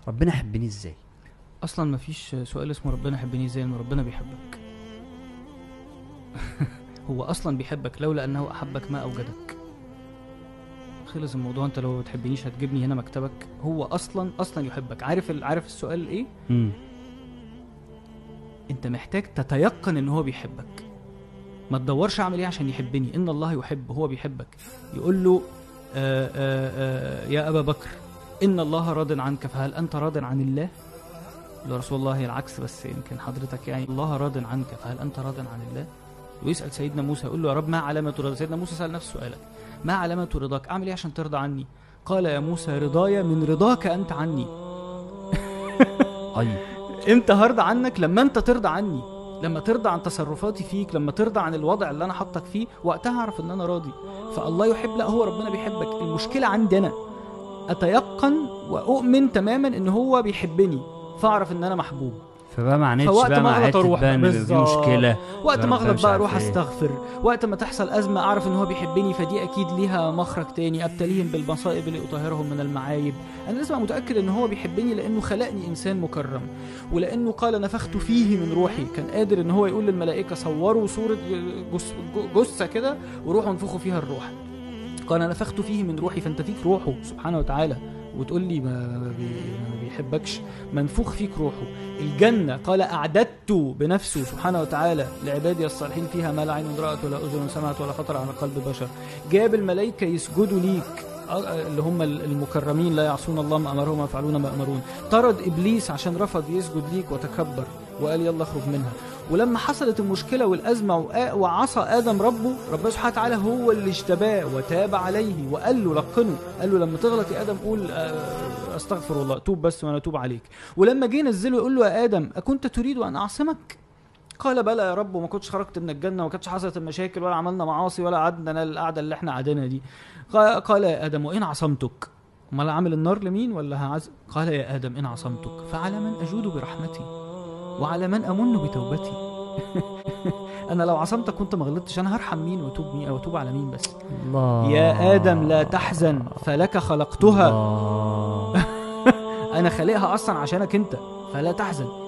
ربنا يحبني ازاي اصلا ما فيش سؤال اسمه ربنا يحبني ازاي ان ربنا بيحبك هو اصلا بيحبك لولا انه احبك ما اوجدك خلص الموضوع انت لو ما بتحبنيش هتجيبني هنا مكتبك هو اصلا اصلا يحبك عارف ال- عارف السؤال ايه مم. انت محتاج تتيقن ان هو بيحبك ما تدورش اعمل ايه عشان يحبني ان الله يحب هو بيحبك يقول له آآ آآ يا ابا بكر ان الله راض عنك فهل انت راض عن الله يقول له رسول الله هي العكس بس يمكن حضرتك يعني الله راض عنك فهل انت راض عن الله ويسال سيدنا موسى يقول له يا رب ما علامه رضا سيدنا موسى سال نفس سؤالك ما علامه رضاك اعمل ايه عشان ترضى عني قال يا موسى رضاي من رضاك انت عني اي امتى هرضى عنك لما انت ترضى عني لما ترضى عن تصرفاتي فيك لما ترضى عن الوضع اللي انا حاطك فيه وقتها اعرف ان انا راضي فالله يحب لا هو ربنا بيحبك المشكله عندي انا اتيقن واؤمن تماما ان هو بيحبني فاعرف ان انا محبوب فبقى ما عانيتش فوقت بقى ما مع أغلط حته أروح بقى ان بقى. دي بالظبط. مشكله وقت ما ربنا اغلط مش بقى عارف اروح إيه. استغفر وقت ما تحصل ازمه اعرف ان هو بيحبني فدي اكيد ليها مخرج تاني ابتليهم بالمصائب اللي اطهرهم من المعايب انا لازم أبقى متاكد ان هو بيحبني لانه خلقني انسان مكرم ولانه قال نفخت فيه من روحي كان قادر ان هو يقول للملائكه صوروا صوره جس- جثه كده وروحوا انفخوا فيها الروح قال نفخت فيه من روحي فانت فيك روحه سبحانه وتعالى وتقول لي ما ما بي- ما بيحبكش منفوخ فيك روحه الجنة قال أعددت بنفسه سبحانه وتعالى لعبادي الصالحين فيها ما لا عين رأت ولا أذن سمعت ولا خطر على قلب بشر جاب الملائكة يسجدوا ليك آه، اللي هم المكرمين لا يعصون الله ما أمرهم ويفعلون ما أمرون طرد إبليس عشان رفض يسجد ليك وتكبر وقال يلا اخرج منها ولما حصلت المشكلة والأزمة وآ- وعصى آدم ربه ربنا سبحانه وتعالى هو اللي اجتباه وتاب عليه وقال له لقنه قال له لما تغلط يا آدم قول آه، أستغفر الله توب بس وأنا أتوب عليك ولما جه نزله يقول له يا ادم اكنت تريد ان اعصمك قال بلى يا رب وما كنتش خرجت من الجنه وما كانتش حصلت المشاكل ولا عملنا معاصي ولا قعدنا القعده اللي احنا قعدنا دي قا- قال يا ادم وان عصمتك امال عامل النار لمين ولا هعز قال يا ادم ان عصمتك فعلى من اجود برحمتي وعلى من امن بتوبتي انا لو عصمتك كنت ما غلطتش انا هرحم مين واتوب مين او اتوب على مين بس الله يا ادم لا تحزن فلك خلقتها الله. انا خالقها اصلا عشانك انت فلا تحزن